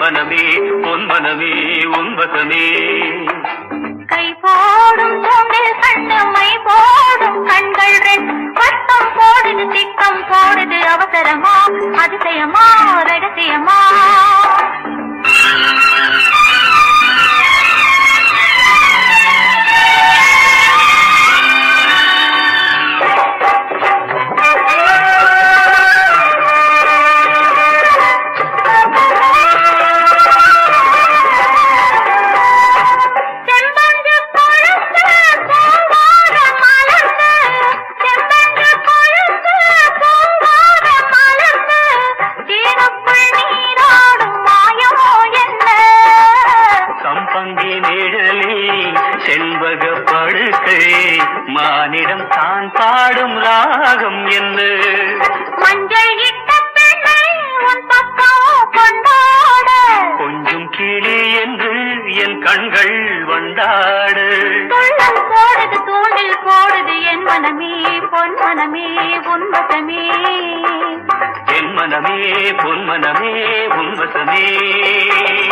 மனமே பொன் மனமே உன்வசமே கை போடும் தூண்டில் கண்ணு மை போடும் கண்கள் ரெண்டு வட்டம் போடுது திட்டம் போடுது அவசரமா அதிசயமா ரகசியமா செம்பஞ்சு கொழுந்து பூவாரம் மலர்ந்து செம்பஞ்சு கொழுந்து பூவாரம் மலர்ந்து தீனுக்குள் நீராடும் மாயமோ என்ன சம்பங்கி நிழலில் செண்பக படுக்கை மானிடம் தான் பாடும் ராகம் என்ன மஞ்சள் இட்ட பெண்ணை உன் பக்கம் கொண்டாட கொஞ்சம் கிளி என்று என் கண்கள் வண்டாடு துள்ளல் போடுது தூண்டில் போடுது என் மனமே பொன் மனமே உன்வசமே என் மனமே பொன் மனமே உன்வசமே